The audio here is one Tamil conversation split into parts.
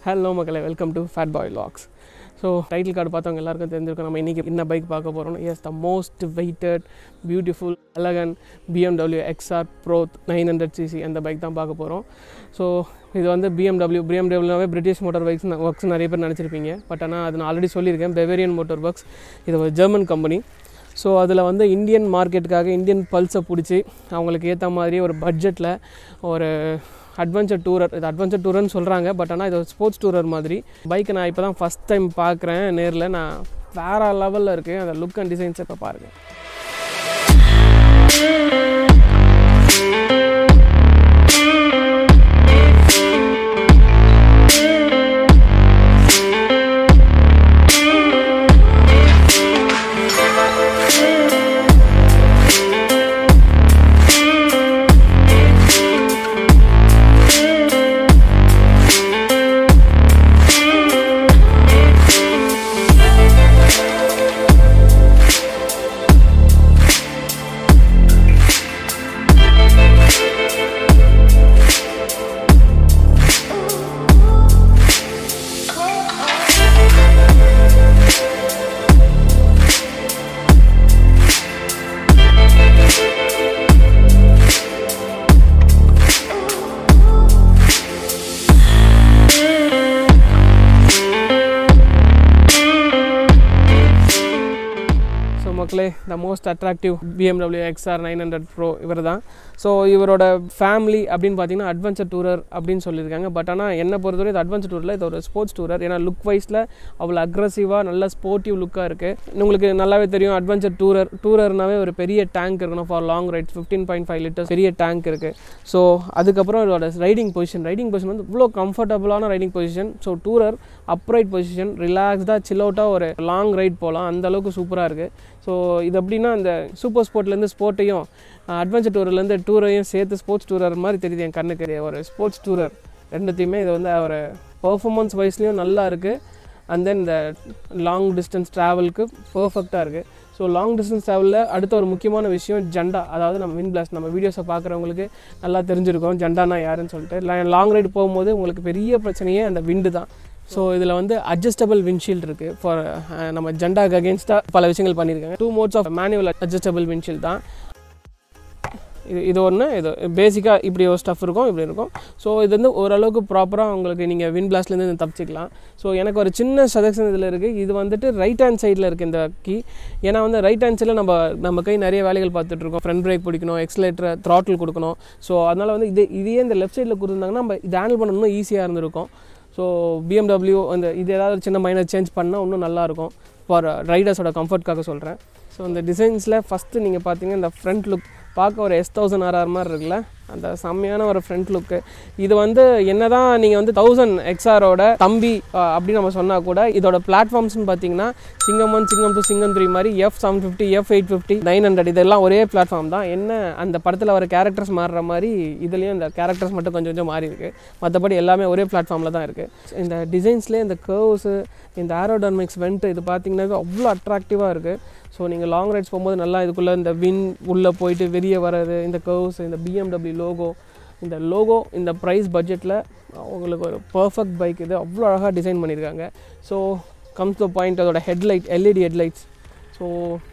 ஹலோ மக்களே welcome to Fat Boy Logs so title card பார்த்தவங்க எல்லாருக்கும் தெரிஞ்சிருக்கும் நம்ம இன்றைக்கி என்ன பைக் பார்க்க போகிறோம் yes the most waited beautiful elegant BMW XR pro nine hundred cc அந்த பைக் தான் பார்க்க போகிறோம் ஸோ இது வந்து பிஎம்டபிள்யூ பிஎம்டபிள்யூனாவே பிரிட்டிஷ் மோட்டார் பைக்ஸ் ஒர்க்ஸ் நிறைய பேர் நினச்சிருப்பீங்க பட் ஆனால் அது நான் ஆல்ரெடி சொல்லியிருக்கேன் பெவேரியன் மோட்டார் ஒர்க்ஸ் இது ஒரு ஜெர்மன் கம்பெனி ஸோ அதில் வந்து இந்தியன் மார்க்கெட்டுக்காக இந்தியன் பல்ஸை பிடிச்சி அவங்களுக்கு ஏற்ற மாதிரி ஒரு பட்ஜெட்டில் ஒரு அட்வென்ச்சர் டூரர் இது அட்வென்ச்சர் டூரர்னு சொல்கிறாங்க பட் ஆனால் இது ஒரு ஸ்போர்ட்ஸ் டூரர் மாதிரி பைக்கை நான் இப்போ தான் ஃபஸ்ட் டைம் பார்க்குறேன் நேரில் நான் வேறு லெவலில் இருக்குது அந்த லுக் அண்ட் டிசைன்ஸ் இப்போ பாருங்கள் ஸோ மக்களே the most attractive BMW XR nine hundred pro இவர் தான் ஸோ இவரோட ஃபேமிலி அப்படின்னு பார்த்தீங்கன்னா அட்வென்ச்சர் டூரர் அப்படின்னு சொல்லியிருக்காங்க பட் ஆனால் என்னை பொறுத்தவரை இது அட்வென்ச்சர் டூரில் இது ஒரு ஸ்போர்ட்ஸ் டூரர் ஏன்னா லுக் வைஸில் அவ்வளோ அக்ரஸிவாக நல்ல ஸ்போர்ட்டிவ் லுக்காக இருக்குது உங்களுக்கு நல்லாவே தெரியும் அட்வென்ச்சர் டூரர் டூரர்னாவே ஒரு பெரிய டேங்க் இருக்கணும் for long ride fifteen point five litres பெரிய டேங்க் இருக்குது ஸோ அதுக்கப்புறம் இதோட ரைடிங் பொசிஷன் ரைடிங் பொசிஷன் வந்து இவ்வளோ கம்ஃபர்டபுளான riding position so tourer upright position ரிலாக்ஸ்டாக சில் அவுட்டாக ஒரு லாங் ரைட் போகலாம் அந்த அளவுக்கு சூப்பராக இருக்குது ஸோ இது எப்படின்னா இந்த சூப்பர் ஸ்போர்ட்லேருந்து ஸ்போர்ட்டையும் அட்வென்ச்சர் டூர்லேருந்து டூரையும் சேர்த்து ஸ்போர்ட்ஸ் டூரர் மாதிரி தெரியுது என் கண்ணுக்கு ஒரு ஸ்போர்ட்ஸ் டூரர் ரெண்டுத்தையுமே இது வந்து ஒரு பர்ஃபார்மன்ஸ் வைஸ்லேயும் நல்லா இருக்குது அண்ட் தென் இந்த லாங் டிஸ்டன்ஸ் ட்ராவலுக்கு பர்ஃபெக்டாக இருக்குது ஸோ லாங் டிஸ்டன்ஸ் ட்ராவலில் அடுத்த ஒரு முக்கியமான விஷயம் ஜெண்டா அதாவது நம்ம வின் பிளாஸ்ட் நம்ம வீடியோஸை பார்க்குறவங்களுக்கு நல்லா தெரிஞ்சிருக்கும் ஜெண்டானா யாருன்னு சொல்லிட்டு லாங் ரைடு போகும்போது உங்களுக்கு பெரிய பிரச்சனையே அந்த விண்டு தான் ஸோ இதில் வந்து அட்ஜஸ்டபிள் விண்ட்ஷீல்டு இருக்குது ஃபார் நம்ம ஜெண்டாக்கு அகேன்ஸ்டாக பல விஷயங்கள் பண்ணியிருக்காங்க two modes of manual adjustable windshield தான் இது இது ஒன்று இது பேசிக்காக இப்படி ஒரு ஸ்டஃப் இருக்கும் இப்படி இருக்கும் ஸோ இது வந்து ஓரளவுக்கு ப்ராப்பராக உங்களுக்கு நீங்கள் வின் பிளாஸ்ட்லேருந்து தப்பிச்சிக்கலாம் ஸோ எனக்கு ஒரு சின்ன சஜஷன் இதில் இருக்குது இது வந்துட்டு ரைட் ஹேண்ட் சைடில் இருக்குது இந்த கீ ஏன்னா வந்து ரைட் ஹேண்ட் சைடில் நம்ம நம்ம கை நிறைய வேலைகள் பார்த்துட்ருக்கோம் ஃப்ரண்ட் பிரேக் பிடிக்கணும் எக்ஸலேட்டர் த்ராட்டில் கொடுக்கணும் ஸோ அதனால் வந்து இது இதையே இந்த லெஃப்ட் சைடில் கொடுத்துருந்தாங்கன்னா நம்ம இது ஹேண்டில் பண்ண இன்னும் ஈஸியாக இருந்திருக்கும் ஸோ பிஎம்டபிள்யூ அந்த இது ஏதாவது சின்ன மைனர் சேஞ்ச் பண்ணால் இன்னும் நல்லாயிருக்கும் ஃபார் ரைடர்ஸோட கம்ஃபர்ட்காக சொல்கிறேன் ஸோ இந்த டிசைன்ஸில் ஃபஸ்ட்டு நீங்கள் பார்த்தீங்கன்னா இந்த ஃப்ரண்ட் லுக் பார்க்க ஒரு எஸ் தௌசண்ட் ஆர்ஆர் மாதிரி இருக்குல்ல அந்த செம்மையான ஒரு ஃப்ரண்ட் லுக்கு இது வந்து என்ன தான் நீங்கள் வந்து தௌசண்ட் எக்ஸ்ஆரோட தம்பி அப்படின்னு நம்ம சொன்னால் கூட இதோட பிளாட்ஃபார்ம்ஸ்னு பார்த்தீங்கன்னா சிங்கம் ஒன் சிங்கம் டூ சிங்கம் த்ரீ மாதிரி F seven fifty F eight fifty nine hundred இதெல்லாம் ஒரே பிளாட்ஃபார்ம் தான் என்ன அந்த படத்தில் வர கேரக்டர்ஸ் மாறுற மாதிரி இதுலேயும் இந்த கேரக்டர்ஸ் மட்டும் கொஞ்சம் கொஞ்சம் மாறி இருக்குது மற்றபடி எல்லாமே ஒரே பிளாட்ஃபார்மில் தான் இருக்குது இந்த டிசைன்ஸ்லேயே இந்த கர்வ்ஸு இந்த ஆரோடான்மிக்ஸ் வென்ட் இது பார்த்தீங்கன்னா அவ்வளோ அட்ராக்டிவாக இருக்குது ஸோ நீங்கள் லாங் ரைட்ஸ் போகும்போது நல்லா இதுக்குள்ளே இந்த வின் உள்ளே போயிட்டு வெளியே வர்றது இந்த கர்வ்ஸ் இந்த பிஎம்டபிள்யூ லோகோ இந்த லோகோ இந்த ப்ரைஸ் பட்ஜெட்டில் உங்களுக்கு ஒரு பர்ஃபெக்ட் பைக் இது அவ்வளோ அழகாக டிசைன் பண்ணியிருக்காங்க ஸோ கம்ஸ் த பாயிண்ட் அதோட ஹெட்லைட் எல்இடி ஹெட்லைட்ஸ் ஸோ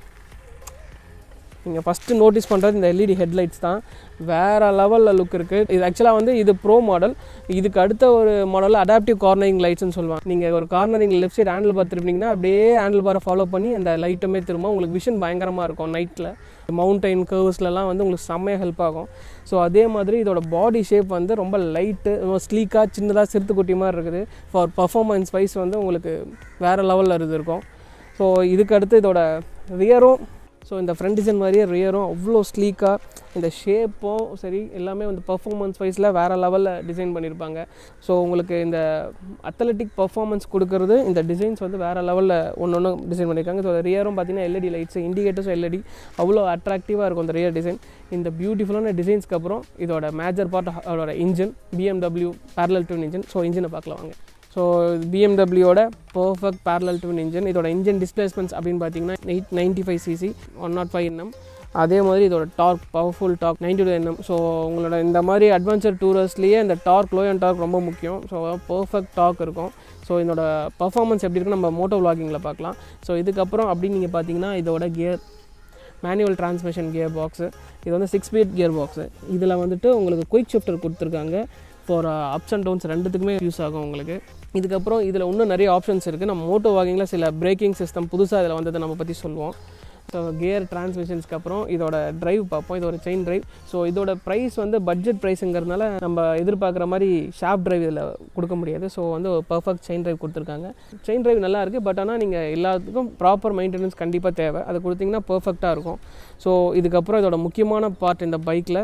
நீங்கள் ஃபஸ்ட்டு நோட்டீஸ் பண்ணுறது இந்த எல்இடி ஹெட்லைட்ஸ் தான் வேறு லெவலில் லுக் இருக்குது இது ஆக்சுவலாக வந்து இது ப்ரோ மாடல் இதுக்கு அடுத்த ஒரு மாடலில் அடாப்டிவ் கார்னரிங் லைட்ஸ்னு சொல்லுவாங்க நீங்கள் ஒரு cornering left side handle bar திருப்பினீங்கன்னா அப்படியே ஹேண்டில் பாரை ஃபாலோ பண்ணி அந்த லைட்டுமே திரும்ப உங்களுக்கு விஷன் பயங்கரமாக இருக்கும் நைட்டில் மவுண்டைன் கர்வ்ஸ்லலாம் வந்து உங்களுக்கு செம்மையாக ஹெல்ப் ஆகும் ஸோ அதே மாதிரி இதோட பாடி ஷேப் வந்து ரொம்ப லைட்டு ஸ்லீக்காக சின்னதாக சிறுத்து குட்டி மாதிரி இருக்குது ஃபார் பர்ஃபார்மன்ஸ் வைஸ் வந்து உங்களுக்கு வேறு லெவலில் இது இருக்கும் ஸோ இதுக்கு அடுத்து இதோட ரியரும் ஸோ இந்த ஃப்ரண்ட் டிசைன் மாதிரியே ரியரும் அவ்வளோ ஸ்லீக்காக இந்த ஷேப்பும் சரி எல்லாமே வந்து பர்ஃபார்மன்ஸ் வைஸில் வேறு லெவலில் டிசைன் பண்ணியிருப்பாங்க ஸோ உங்களுக்கு இந்த அத்லட்டிக் பர்ஃபார்மன்ஸ் கொடுக்கறது இந்த டிசைன்ஸ் வந்து வேறு லெவலில் ஒன்று ஒன்று டிசைன் பண்ணியிருக்காங்க ஸோ ரியரும் பார்த்தீங்கன்னா எல்இடி லைட்ஸ் இண்டிகேட்டர்ஸும் எல்இடி அவ்வளோ அட்ராக்டிவாக இருக்கும் இந்த ரியர் டிசைன் இந்த பியூட்டிஃபுல்லான டிசைன்ஸ்க்கு அப்புறம் இதோட மேஜர் பார்ட் அதோட engine BMW parallel tune engine so இன்ஜினை பார்க்கலாம் வாங்க ஸோ பிஎம்டபிள்யூட பர்ஃபெக்ட் பேரலல் ட்வின் இன்ஜின் இதோட இன்ஜின் டிஸ்பிளேஸ்மெண்ட்ஸ் அப்படின்னு பார்த்தீங்கன்னா eight ninety five cc one naught five NM அதே மாதிரி இதோட torque powerful torque ninety two NM so உங்களோட இந்த மாதிரி அட்வென்ச்சர் டூரர்ஸ்லேயே இந்த டார்க் லோ அண்ட் டார்க் ரொம்ப முக்கியம் ஸோ பர்ஃபெக்ட் டார்க் இருக்கும் ஸோ இதோட பர்ஃபார்மன்ஸ் எப்படி இருக்குன்னு நம்ம மோட்டோ விளாகிங்கில் பார்க்கலாம் ஸோ இதுக்கப்புறம் அப்படின்னு நீங்கள் பார்த்தீங்கன்னா இதோட gear manual transmission gear box இது வந்து சிக்ஸ் ஸ்பீட் கியர் பாக்ஸு இதில் வந்துட்டு உங்களுக்கு குயிக் ஷிஃப்டர் கொடுத்துருக்காங்க ஃபார் அப்ஸ் அண்ட் டவுன்ஸ் ரெண்டுத்துக்குமே யூஸ் ஆகும் உங்களுக்கு இதுக்கப்புறம் இதில் இன்னும் நிறைய ஆப்ஷன்ஸ் இருக்குது நம்ம மோட்டோ வாகிங்கில் சில பிரேக்கிங் சிஸ்டம் புதுசாக இதில் வந்ததை நம்ம பற்றி சொல்லுவோம் ஸோ கியர் டிரான்ஸ்மிஷன்ஸ்க்கு அப்புறம் இதோட டிரைவ் பார்ப்போம் இதோட செயின் டிரைவ் ஸோ இதோட ப்ரைஸ் வந்து பட்ஜெட் ப்ரைஸுங்கிறதுனால நம்ம எதிர்பார்க்குற மாதிரி ஷாப் டிரைவ் இதில் கொடுக்க முடியாது ஸோ வந்து ஒரு பர்ஃபெக்ட் செயின் டிரைவ் கொடுத்துருக்காங்க செயின் டிரைவ் நல்லா இருக்குது பட் ஆனால் நீங்கள் எல்லாத்துக்கும் ப்ராப்பர் மெயின்டெனன்ஸ் கண்டிப்பாக தேவை அது கொடுத்தீங்கன்னா பர்ஃபெக்டாக இருக்கும் ஸோ இதுக்கப்புறம் இதோட முக்கியமான பார்ட் இந்த பைக்கில்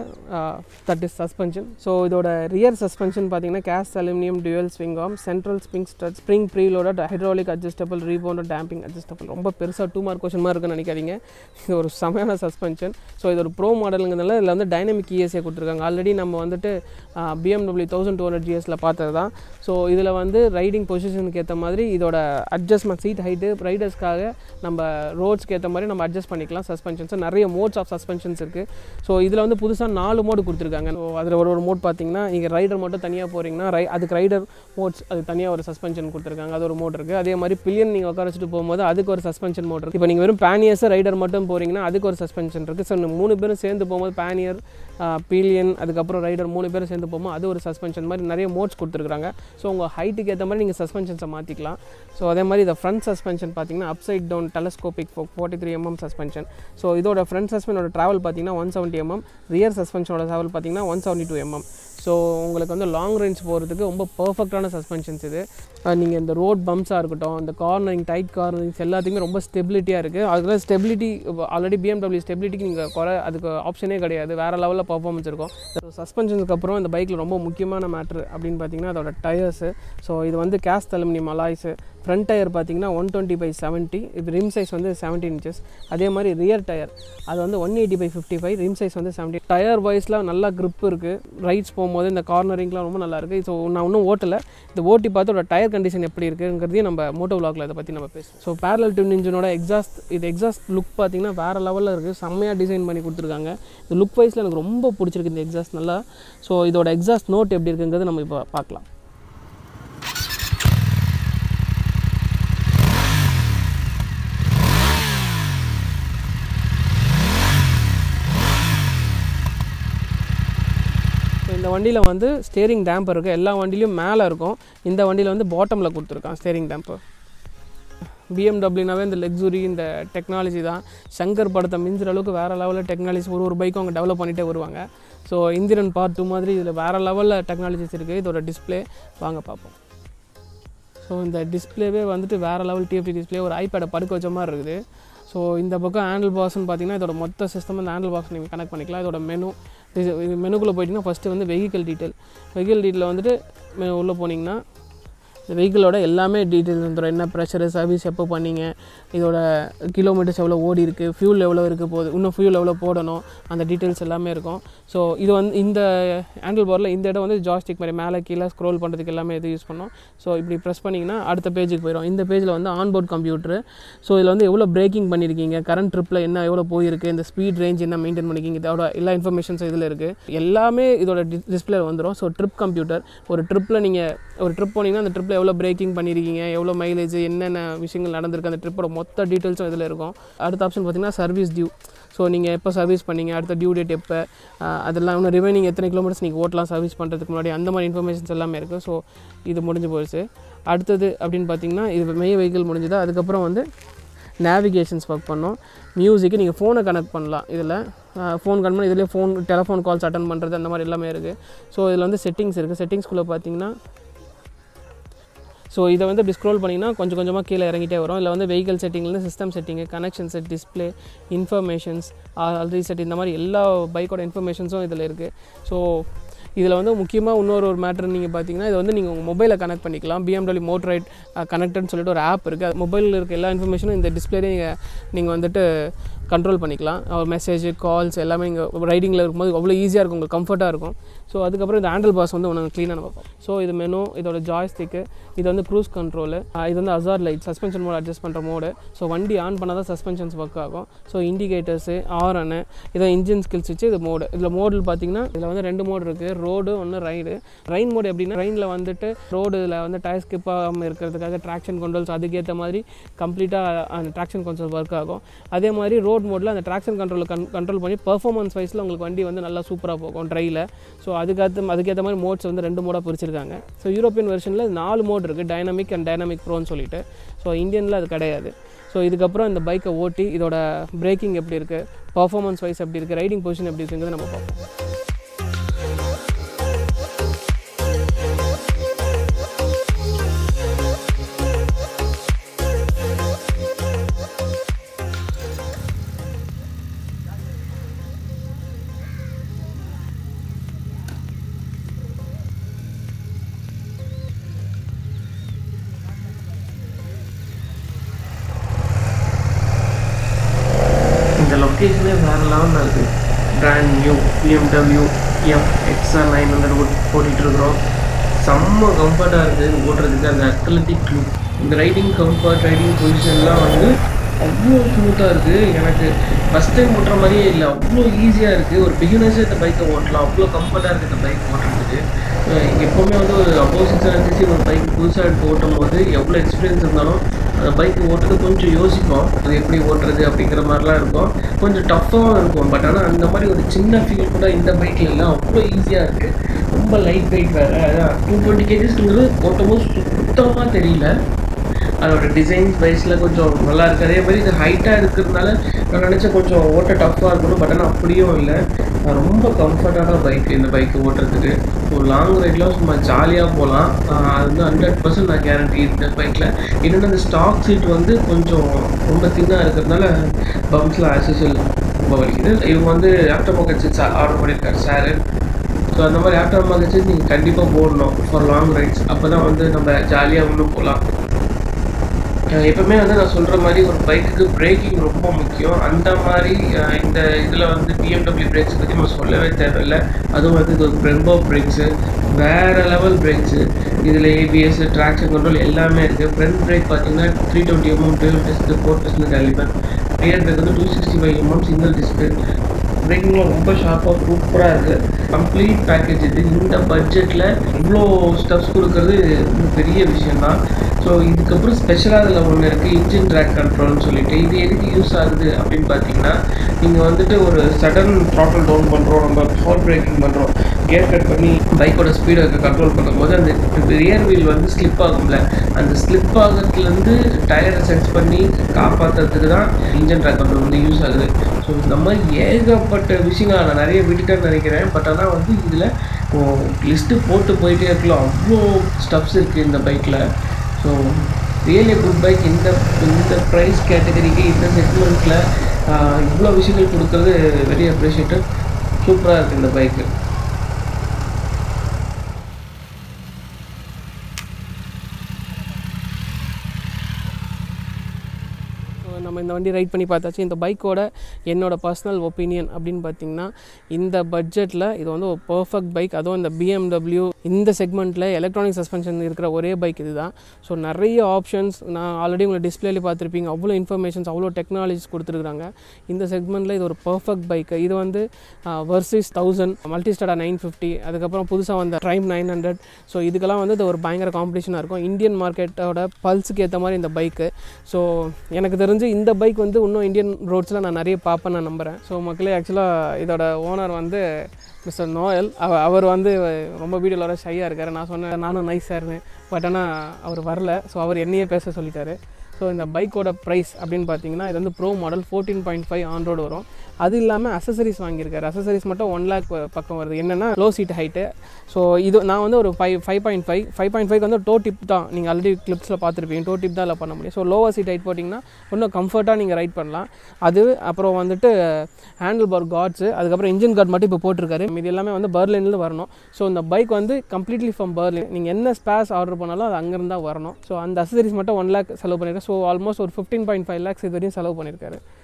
தட் இஸ் சஸ்பென்ஷன் ஸோ இதோட ரியர் சஸ்பென்ஷன் பார்த்தீங்கன்னா cast aluminium dual swing arm central spring stud spring preload hydraulic adjustable rebound damping adjustable ரொம்ப பெருசாக டூ மார்க் கொஷன் மாதிரி இருக்குன்னு நினைக்காதீங்க இது ஒரு செமையான சஸ்பென்ஷன் ஸோ இது ஒரு ப்ரோ மாடலுங்கிறதுனால இதில் வந்து டைனமிக் இஎஸ்ஏ கொடுத்துருக்காங்க ஆல்ரெடி நம்ம வந்துட்டு பிஎம்டபிள்யூ தௌசண்ட் டூ ஹண்ட்ரட் ஜிஎஸில் பார்த்தது தான் ஸோ இதில் வந்து ரைடிங் பொசிஷனுக்கு ஏற்ற மாதிரி இதோட அட்ஜஸ்ட்மெண்ட் சீட் ஹைட்டு ரைடர்ஸ்க்காக நம்ம ரோட்ஸ்க்கு ஏற்ற மாதிரி நம்ம அட்ஜஸ்ட் பண்ணிக்கலாம் சஸ்பென்ஷன்ஸ் நிறைய மோட்ஸ் ஆஃப் சஸ்பென்ஷன்ஸ் இருக்குது ஸோ இதில் வந்து புதுசாக நாலு மோடு கொடுத்துருக்காங்க ஸோ அதில் ஒரு ஒரு மோட் பார்த்தீங்கன்னா நீங்கள் ரைடர் மட்டும் தனியாக போகிறீங்கன்னா ரை அதுக்கு ரைடர் மோட்ஸ் அது தனியாக ஒரு சஸ்பென்ஷன் கொடுத்துருக்காங்க அது ஒரு மோட் இருக்குது அதே மாதிரி பில்லியன் நீங்கள் உட்கார வச்சுட்டு போகும்போது அதுக்கு ஒரு சஸ்பென்ஷன் மோட் இருக்குது இப்போ நீங்கள் வெறும் பேனியர்ஸ் ரைடர் மட்டும் போகிறீங்கன்னா அதுக்கு ஒரு சஸ்பென்ஷன் இருக்குது ஸோ இந்த மூணு பேரும் சேர்ந்து போகும்போது பேனியர் பீலியன் அதுக்கப்புறம் ரைடர் மூணு பேரும் சேர்ந்து போகும்போது அது ஒரு சஸ்பென்ஷன் மாதிரி நிறைய மோட்ஸ் கொடுத்துருக்காங்க ஸோ உங்கள் ஹைட்டுக்கு ஏற்ற மாதிரி நீங்கள் சஸ்பென்ஷன்ஸை மாற்றிக்கலாம் ஸோ அதே மாதிரி இந்த ஃப்ரண்ட் சஸ்பென்ஷன் பார்த்தீங்கன்னா upside down telescopic forty three MM suspension so இதோட ஃப்ரண்ட் சஸ்பென்ஷனோட ட்ராவல் பார்த்தீங்கன்னா ஒன் செவன்ட்டி எம்எம் ரியர் சஸ்பென்ஷனோட ட்ராவல் பார்த்தீங்கன்னா one seventy two MM so உங்களுக்கு வந்து லாங் ரேஞ்ச் போகிறதுக்கு ரொம்ப பர்ஃபெக்டான சஸ்பென்ஷன்ஸ் இது நீங்கள் இந்த ரோட் பம்ப்ஸாக இருக்கட்டும் இந்த கார்னரிங் டைட் கார்னரிங்ஸ் எல்லாத்துக்குமே ரொம்ப ஸ்டெபிலிட்டியாக இருக்குது அதில் ஸ்டெபிலிட்டி ஆல்ரெடி பிஎம்டபிள்யூ ஸ்டெபிலிட்டிக்கு நீங்கள் குறை அதுக்கு ஆப்ஷனே கிடையாது வேறு லெவலில் பர்ஃபார்மன்ஸ் இருக்கும் சஸ்பென்ஷனுக்கு அப்புறம் இந்த பைக்கில் ரொம்ப முக்கியமான மேட்ரு அப்படின்னு பார்த்தீங்கன்னா அதோட டயர்ஸு ஸோ இது வந்து cast aluminium alloys front tyre பார்த்தீங்கன்னா ஒன் டுவெண்ட்டி பை செவன்ட்டி இது ரிம் சைஸ் வந்து செவன்டீன் இன்ச்சஸ் அதே மாதிரி ரியர் டயர் அது வந்து one eighty by fifty five rim size வந்து செவன்ட்டி டயர் வைஸில் நல்லா grip இருக்குது ரைட்ஸ் போகும்போது இந்த கார்னரிங்லாம் ரொம்ப நல்லா இருக்குது ஸோ நான் இன்னும் ஓட்டலை இந்த ஓட்டி பார்த்து ஒரு டயர் கண்டிஷன் எப்படி இருக்குங்கிறதையும் நம்ம மோட்டோ விளாக்ல இதை பற்றி நம்ம பேசுவோம் ஸோ பேரலல் டியூன் இன்ஜினோட எக்ஸாஸ்ட் இது எக்ஸாஸ்ட் லுக் பார்த்தீங்கன்னா வேறு லெவலில் இருக்குது செம்மையாக டிசைன் பண்ணி கொடுத்துருக்காங்க இந்த லுக் வைஸில் எனக்கு ரொம்ப பிடிச்சிருக்கு இந்த எக்ஸாஸ்ட் நல்லா ஸோ இதோட எக்ஸாஸ்ட் நோட் எப்படி இருக்குங்கிறது நம்ம இப்போ பார்க்கலாம் ஸோ இந்த வண்டியில் வந்து ஸ்டேரிங் டேம்பர் இருக்குது எல்லா வண்டிலையும் மேலே இருக்கும் இந்த வண்டியில் வந்து பாட்டமில் கொடுத்துருக்கான் ஸ்டேரிங் டேம்பர் பிஎம்டபிள்யூனாவே இந்த லக்ஸுரி இந்த டெக்னாலஜி தான் சங்கர் படத்தை மிஞ்சுற அளவுக்கு வேறு லெவலில் டெக்னாலஜி ஒரு ஒரு பைக்கும் அவங்க டெவலப் பண்ணிகிட்டே வருவாங்க ஸோ இந்திரன் பார்ட் டூ மாதிரி இதில் வேறு லெவலில் டெக்னாலஜிஸ் இருக்குது இதோட டிஸ்ப்ளே வாங்க பார்ப்போம் ஸோ இந்த டிஸ்ப்ளேவே வந்துட்டு வேறு லெவல் டிஎஃப்டி டிஸ்ப்ளே ஒரு ஐபேடை படுக்க வச்ச மாதிரி இருக்குது ஸோ இந்த பக்கம் ஹேண்டில் பாக்ஸ்னு பார்த்தீங்கன்னா இதோட மொத்த சிஸ்டம் அந்த ஹேண்டில் பாக்ஸ் நீங்கள் கனெக்ட் பண்ணிக்கலாம் இதோட மெனு இது இது மெனுக்குள்ளே போயிட்டீங்கன்னா ஃபஸ்ட்டு வந்து வெஹிக்கல் டீட்டெயில் வெஹிக்கல் டீட்டெயில் வந்துட்டு மெ- உள்ளே போனீங்கன்னா இந்த வெஹிக்கிளோட எல்லாமே டீட்டெயில்ஸ் வந்துடும் என்ன ப்ரெஷரு சர்வீஸ் எப்போ பண்ணீங்க இதோட கிலோமீட்டர்ஸ் எவ்வளோ ஓடி இருக்குது ஃபியூல் எவ்வளோ இருக்க போகுது இன்னும் ஃபியூல் எவ்வளோ போடணும் அந்த டீட்டெயில்ஸ் எல்லாமே இருக்கும் ஸோ இது வந்து இந்த ஹேண்டில் பாரில் இந்த இடம் வந்து ஜாஸ்டிக் மாதிரி மேலே கீழே ஸ்க்ரோல் பண்ணுறதுக்கு எல்லாமே இது யூஸ் பண்ணோம் ஸோ இப்படி ப்ரெஸ் பண்ணிங்கன்னா அடுத்த பேஜுக்கு போயிடும் இந்த பேஜில் வந்து ஆன்போர்ட் கம்ப்யூட்டர் ஸோ இதில் வந்து எவ்வளோ பிரேக்கிங் பண்ணியிருக்கீங்க கரண்ட் ட்ரிப்பில் என்ன எவ்வளோ போயிருக்கு இந்த ஸ்பீட் ரேஞ்ச் என்ன மெயின்டைன் பண்ணிக்கிங்க இதோட எல்லா இன்ஃபர்மேஷன்ஸ் இதில் இருக்குது எல்லாமே இதோட டிஸ்பிளே வந்துடும் ஸோ ட்ரிப் கம்ப்யூட்டர் ஒரு ட்ரிப்பில் நீங்கள் ஒரு ட்ரிப் போனீங்கன்னா அந்த ட்ரிப்பில் எவ்வளோ பிரேக்கிங் பண்ணியிருக்கீங்க எவ்வளோ மைலேஜ் என்னென்ன விஷயங்கள் நடந்திருக்கு அந்த ட்ரிப்போட மொத்த டீட்டெயில்ஸும் இதில் இருக்கும் அடுத்த ஆப்ஷன் பார்த்தீங்கன்னா சர்வீஸ் டியூ ஸோ நீங்கள் எப்போ சர்வீஸ் பண்ணீங்க அடுத்த டியூ டேட் எப்போ ஆஹ் அதெல்லாம் இன்னும் ரிமைனிங் எத்தனை கிலோமீட்டர்ஸ் நீங்கள் ஓட்டலாம் சர்வீஸ் பண்ணுறதுக்கு முன்னாடி அந்த மாதிரி இன்ஃபர்மேஷன்ஸ் எல்லாமே இருக்குது ஸோ இது முடிஞ்சு போயிடுச்சு அடுத்தது அப்படின்னு பார்த்தீங்கன்னா இது மெய் வெஹிக்கிள் முடிஞ்சது அதுக்கப்புறம் வந்து நேவிகேஷன்ஸ் ஒர்க் பண்ணோம் மியூசிக்கு நீங்கள் ஃபோனை கனெக்ட் பண்ணலாம் இதில் ஃபோன் கனெக்ட் பண்ணி இதிலே ஃபோன் டெலஃபோன் கால்ஸ் அட்டன் பண்ணுறது அந்த மாதிரி எல்லாமே இருக்குது ஸோ இதில் வந்து செட்டிங்ஸ் இருக்குது செட்டிங்ஸ்குள்ளே பார்த்தீங்கன்னா ஸோ இதை வந்து இப்படி ஸ்க்ரோல் பண்ணிங்கன்னா கொஞ்சம் கொஞ்சமாக கீழே இறங்கிட்டே வரும் இதில் வந்து வெஹிக்கல் செட்டிங்லேருந்து system setting connection set display informations already set இந்த மாதிரி எல்லா பைக்கோட இன்ஃபர்மேஷன்ஸும் இதில் இருக்குது ஸோ இதில் வந்து முக்கியமாக இன்னொரு ஒரு மேட்ரு நீங்கள் பார்த்தீங்கன்னா இதை வந்து நீங்கள் உங்கள் மொபைலில் கனெக்ட் பண்ணிக்கலாம் பிஎம்டபிள்யூ மோட்ரைட் கனெக்டட்னு சொல்லிட்டு ஒரு ஆப் இருக்குது அது மொபைலில் இருக்க எல்லா இன்ஃபர்மேஷனும் இந்த டிஸ்பிளேலே நீங்கள் நீங்கள் வந்துட்டு கண்ட்ரோல் பண்ணிக்கலாம் மெசேஜ் கால்ஸ் எல்லாமே இங்கே ரைடிங்கில் இருக்கும்போது அவ்வளோ ஈஸியாக இருக்கும் உங்களுக்கு கம்ஃபர்ட்டாக இருக்கும் ஸோ அதுக்கப்புறம் இந்த ஹேண்டில் பாஸ் வந்து ஒன்று க்ளீனாக பார்ப்போம் ஸோ இது மெனு இதோட ஜாய்ஸ்டிக்கு இது வந்து க்ரூஸ் கண்ட்ரோலு இது வந்து hazard light suspension mode adjust பண்ணுற மோடு ஸோ வண்டி ஆன் பண்ணால் தான் சஸ்பென்ஷன்ஸ் ஒர்க் ஆகும் ஸோ இண்டிகேட்டர்ஸு ஆரனு இதை இன்ஜின் ஸ்கில்ஸ் வச்சு இது மோடு இதில் மோடில் பார்த்தீங்கன்னா இதில் வந்து ரெண்டு மோடு இருக்குது ரோடு ஒன்று ரைடு ரைன் மோடு எப்படின்னா ரைனில் வந்துட்டு ரோடில் வந்து டயர் ஸ்கிப் ஆகாமல் இருக்கிறதுக்காக ட்ராக்ஷன் கண்ட்ரோல்ஸ் அதுக்கேற்ற மாதிரி கம்ப்ளீட்டாக அந்த ட்ராக்ஷன் கண்ட்ரோல் ஒர்க் ஆகும் அதே மாதிரி ரோட் மோடில் அந்த ட்ராக்ஷன் கண்ட்ரோல் கன் கண்ட்ரோல் பண்ணி பர்ஃபார்மன்ஸ் வைஸில் உங்களுக்கு வண்டி வந்து நல்லா சூப்பராக போகும் ட்ரையில் ஸோ அதுக்கேற்ற அதுக்கேற்ற மாதிரி மோட்ஸ் வந்து ரெண்டு மோடாக பிரிச்சிருக்காங்க ஸோ யூரோப்பியன் வெர்ஷனில் நாலு மோட் இருக்குது டைனமிக் அண்ட் டைனமிக் ப்ரோன்னு சொல்லிட்டு ஸோ இந்தியனில் அது கிடையாது ஸோ இதுக்கப்புறம் இந்த பைக்கை ஓட்டி இதோட பிரேக்கிங் எப்படி இருக்குது பர்ஃபார்மன்ஸ் வைஸ் எப்படி இருக்குது ரைடிங் பொசிஷன் எப்படி இருக்குங்கிறது நம்ம பார்ப்போம் இந்த லொக்கேஷனே வேறு லெவலில் இருக்குது brand new BMW F XR nine hundred ஓட்டிகிட்ருக்குறோம் செம்ம கம்ஃபர்ட்டாக இருக்குது ஓட்டுறதுக்கு அந்த அத்லட்டிக் லுக் இந்த ரைடிங் கம்ஃபர்ட் ரைடிங் பொசிஷன்லாம் வந்து அவ்வளோ ஸ்மூத்தாக இருக்குது எனக்கு ஃபஸ்ட் டைம் ஓட்டுற மாதிரியே இல்லை அவ்வளோ ஈஸியாக இருக்குது ஒரு பிகினர்ஸே இந்த பைக்கை ஓட்டலாம் அவ்வளோ கம்ஃபர்ட்டாக இருக்குது இந்த பைக் ஓட்டுறதுக்கு அஹ் எப்போவுமே வந்து ஒரு அப்போஸ் சிக்ஸ் ஹண்ட்ரட் சிசி ஒரு பைக் புதுசாக எடுத்து ஓட்டும் போது எவ்வளோ எக்ஸ்பீரியன்ஸ் இருந்தாலும் அந்த பைக் ஓட்டுறது கொஞ்சம் யோசிப்போம் அது எப்படி ஓட்டுறது அப்படிங்கிற மாதிரிலாம் இருக்கும் கொஞ்சம் டஃப்பாகவும் இருக்கும் பட் ஆனால் அந்த மாதிரி ஒரு சின்ன ஃபீல் கூட இந்த பைக்கில் இல்லை அவ்வளோ ஈஸியாக இருக்குது ரொம்ப லைட் வெயிட் வேறு டூ டுவெண்ட்டி கேஜிஸ்ங்கிறது ஓட்டும்போது சுத்தமாக தெரியல அதோட டிசைன்ஸ் வைஸில் கொஞ்சம் நல்லா இருக்குது அதே மாதிரி இது ஹைட்டாக இருக்கிறதுனால நான் நினச்சேன் கொஞ்சம் ஓட்ட டஃப்பாக இருக்கணும் பட் ஆனால் அப்படியும் இல்லை அஹ் ரொம்ப கம்ஃபர்டான பைக் இந்த பைக் ஓட்டுறதுக்கு ஸோ லாங் ரைட்லாம் சும்மா ஜாலியாக போகலாம் அது வந்து ஹண்ட்ரட் பர்சன்ட் நான் கேரண்டி இந்த பைக்கில் என்னென்னா இந்த ஸ்டாக் சீட் வந்து கொஞ்சம் ரொம்ப தின்னாக இருக்கிறதுனால பம்ப்ஸில் ஆக்சஸில் ரொம்ப வலிக்குது இவங்க வந்து ஆஃப்டர் மார்க்கெட் சீட்ஸ் ஆர்டர் பண்ணியிருக்காரு சார் ஸோ அந்த மாதிரி ஆஃப்டர் மார்க்கெட் சீட் நீங்கள் கண்டிப்பாக போடணும் ஃபார் லாங் ரைட்ஸ் அப்போ தான் வந்து நம்ம ஜாலியாக இன்னும் போகலாம் அஹ் எப்பவுமே வந்து நான் சொல்கிற மாதிரி ஒரு பைக்குக்கு பிரேக்கிங் ரொம்ப முக்கியம் அந்த மாதிரி அஹ் இந்த இதில் வந்து பிஎம்டபிள்யூ பிரேக்ஸ் பற்றி நம்ம சொல்லவே தேவையில்லை அதுவும் வந்து இது ஒரு பிரெம்போ பிரேக்ஸு வேறு லெவல் பிரேக்ஸு இதில் ஏபிஎஸ் ட்ராக்ஷன் கண்ட்ரோல் எல்லாமே இருக்குது ஃப்ரண்ட் பிரேக் பார்த்தீங்கன்னா three twenty MM dual disc four disc caliper rear brake வந்து two sixty five MM single disc பிரேக்கிங்லாம் ரொம்ப ஷார்ப்பாக சூப்பராக இருக்குது கம்ப்ளீட் பேக்கேஜ் இது இந்த பட்ஜெட்டில் இவ்வளோ ஸ்டெப்ஸ் கொடுக்கறது ரொம்ப பெரிய விஷயம்தான் ஸோ இதுக்கப்புறம் ஸ்பெஷலாக அதில் ஒன்று இருக்குது இன்ஜின் ட்ராக் கண்ட்ரோல்னு சொல்லிட்டு இது எதுக்கு யூஸ் ஆகுது அப்படின்னு பார்த்தீங்கன்னா நீங்கள் வந்துட்டு ஒரு சடன் த்ராட்டில் டவுன் பண்ணுறோம் நம்ம ஹால் பிரேக்கிங் பண்ணுறோம் கியர் கட் பண்ணி பைக்கோட ஸ்பீடை கண்ட்ரோல் பண்ணும்போது அந்த ரியர் வீல் வந்து ஸ்லிப் ஆகும்ல அந்த ஸ்லிப் ஆகிறதுலேருந்து டயரை சென்ஸ் பண்ணி காப்பாற்றுறதுக்கு தான் இன்ஜின் ட்ராக் கண்ட்ரோல் வந்து யூஸ் ஆகுது ஸோ இந்த மாதிரி ஏகப்பட்ட விஷயங்கள் நான் நிறைய விட்டுட்டேன்னு நினைக்கிறேன் பட் ஆனால் வந்து இதில் லிஸ்ட்டு போட்டு போயிட்டே இருக்கலாம் அவ்வளோ ஸ்டப்ஸ் இருக்குது இந்த பைக்கில் ஸோ ரியலி குட் பைக் இந்த இந்த ப்ரைஸ் கேட்டகரிக்கு இந்த செக்மெண்ட்டில் இவ்வளோ விஷயங்கள் கொடுக்கறது வெரி அப்ரிஷியேட்டட் சூப்பராக இருக்குது இந்த பைக்கு ஸோ நம்ம இந்த வண்டி ரைட் பண்ணி பார்த்தாச்சு இந்த பைக்கோட என்னோட பர்சனல் ஒப்பீனியன் அப்படின்னு பார்த்தீங்கன்னா இந்த பட்ஜெட்டில் இது வந்து ஒரு பர்ஃபெக்ட் பைக் அதுவும் இந்த பிஎம்டபிள்யூ இந்த செக்மெண்ட்டில் எலக்ட்ரானிக் சஸ்பென்ஷன் இருக்கிற ஒரே பைக் இதுதான் ஸோ நிறைய ஆப்ஷன்ஸ் நான் ஆல்ரெடி உங்களை டிஸ்பிளேல பார்த்துருப்பீங்க அவ்வளோ இன்ஃபர்மேஷன்ஸ் அவ்வளோ டெக்னாலஜிஸ் கொடுத்துருக்காங்க இந்த செக்மெண்ட்டில் இது ஒரு பர்ஃபெக்ட் பைக் இது வந்து Versys thousand Multistrada nine fifty அதுக்கப்புறம் புதுசாக வந்த ட்ரைம் நைன் ஹண்ட்ரட் ஸோ இதுக்கெல்லாம் வந்து இது ஒரு பயங்கர காம்படிஷனாக இருக்கும் இந்தியன் மார்க்கெட்டோட பல்ஸுக்கு ஏற்ற மாதிரி இந்த பைக்கு ஸோ எனக்கு தெரிஞ்சு இந்த பைக் வந்து இன்னும் இந்தியன் ரோட்ஸில் நான் நிறைய பார்ப்பேன் நான் நம்புகிறேன் ஸோ மக்களே ஆக்சுவலாக இதோட ஓனர் வந்து மிஸ்டர் நோயல் அவ அவர் வந்து ரொம்ப வீடியோவில் வர ஷையாக இருக்கார் நான் சொன்னேன் நானும் நைஸாக இருந்தேன் பட் ஆனால் அவர் வரல ஸோ அவர் என்னையே பேச சொல்லிட்டாரு ஸோ இந்த பைக்கோட ப்ரைஸ் அப்படின்னு பார்த்தீங்கன்னா இது வந்து pro model fourteen point five on road வரும் அது இல்லாமல் அசசரிஸ் வாங்கியிருக்காரு அசசரிஸ் மட்டும் ஒன் லேக் பக்கம் வருது என்னென்னா லோ சீட் ஹைட்டு ஸோ இது நான் வந்து ஒரு five five point five five point five வந்து டோ டிப் தான் நீங்கள் ஆல்ரெடி கிளிப்ஸில் பார்த்துருப்பீங்க டோ டிப் தான் இல்லை பண்ண முடியும் ஸோ லோவர் சீட் ஹைட் போட்டிங்கன்னா இன்னும் கம்ஃபர்ட்டாக நீங்கள் ரைட் பண்ணலாம் அது அப்புறம் வந்துட்டு ஹேண்டில் பார் கார்ட்ஸு அதுக்கப்புறம் இன்ஜின் கார்டு மட்டும் இப்போ போட்டிருக்காரு இது எல்லாமே வந்து பர்லின்லேருந்து வரணும் ஸோ இந்த பைக் வந்து கம்ப்ளீட்லி ஃப்ரம் பர்லின் நீங்கள் என்ன ஸ்பேஸ் ஆர்டர் பண்ணாலும் அது அங்கேருந்து தான் வரணும் ஸோ அந்த அசசரிஸ் மட்டும் ஒன் லேக் செலவு பண்ணியிருக்காரு ஸோ ஆல்மோஸ்ட் ஒரு ஃபிஃப்டீன் பாயிண்ட் ஃபைவ் லேக்ஸ் இது வரையும் செலவு பண்ணியிருக்காரு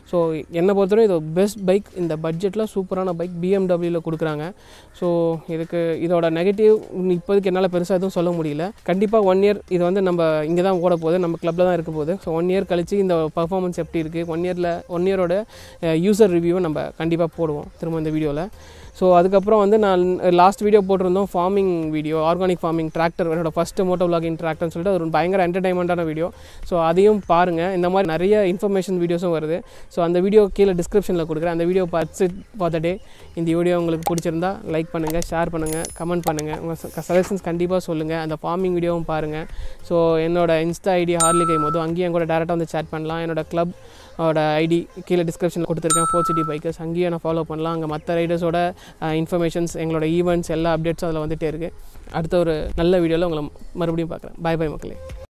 ஸோ என்னை பொறுத்தவரை இது பெஸ்ட் பைக் இந்த பட்ஜெட்டில் சூப்பரான பைக் பிஎம்டபிள்யூவில் கொடுக்குறாங்க ஸோ இதுக்கு இதோட நெகட்டிவ் இப்போதைக்கு என்னால் பெருசாக எதுவும் சொல்ல முடியல கண்டிப்பாக ஒன் இயர் இது வந்து நம்ம இங்கே தான் ஓட போகுது நம்ம கிளப்பில் தான் இருக்க போகுது ஸோ ஒன் இயர் கழிச்சு இந்த பர்ஃபார்மன்ஸ் எப்படி இருக்குது ஒன் இயரில் ஒன் இயரோட யூசர் ரிவ்யூவை நம்ம கண்டிப்பாக போடுவோம் திரும்ப இந்த வீடியோவில் ஸோ அதுக்கப்புறம் வந்து நான் லாஸ்ட் வீடியோ போட்டிருந்தோம் farming video organic farming tractor என்னோட ஃபஸ்ட்டு மோட்டோ விளாகிங் டிராக்டர்னு சொல்லிட்டு அது ஒரு பயங்கர என்டர்டைன்மெண்ட்டான வீடியோ ஸோ அதையும் பாருங்கள் இந்த மாதிரி நிறைய இன்ஃபர்மேஷன் வீடியோஸும் வருது ஸோ அந்த வீடியோ கீழே டிஸ்கிரிப்ஷனில் கொடுக்குறேன் அந்த வீடியோ பார்த்து ஃபார் த டே இந்த வீடியோ உங்களுக்கு பிடிச்சிருந்தா லைக் பண்ணுங்கள் ஷேர் பண்ணுங்கள் கமெண்ட் பண்ணுங்கள் உங்கள் சஜஷன்ஸ் கண்டிப்பாக சொல்லுங்கள் அந்த ஃபார்மிங் வீடியோவும் பாருங்கள் ஸோ என்னோட இன்ஸ்டா ஐடி ஹார்லி கை மொதல் அங்கேயும் கூட டேரெக்டாக வந்து சேட் பண்ணலாம் என்னோட கிளப் ஓட ஐடி கீழே டிஸ்கிரிப்ஷனில் கொடுத்துருக்கேன் ஃபோர் சிட்டி பைக்கர்ஸ் அங்கேயும் நான் ஃபாலோ பண்ணலாம் அங்கே மற்ற ரைடர்ஸோட இன்ஃபர்மேஷன்ஸ் எங்களோட ஈவெண்ட்ஸ் எல்லா அப்டேட்ஸும் அதில் வந்துகிட்டே இருக்குது அடுத்த ஒரு நல்ல வீடியோவில் உங்களை மறுபடியும் பார்க்குறேன் பாய் பாய் மக்களே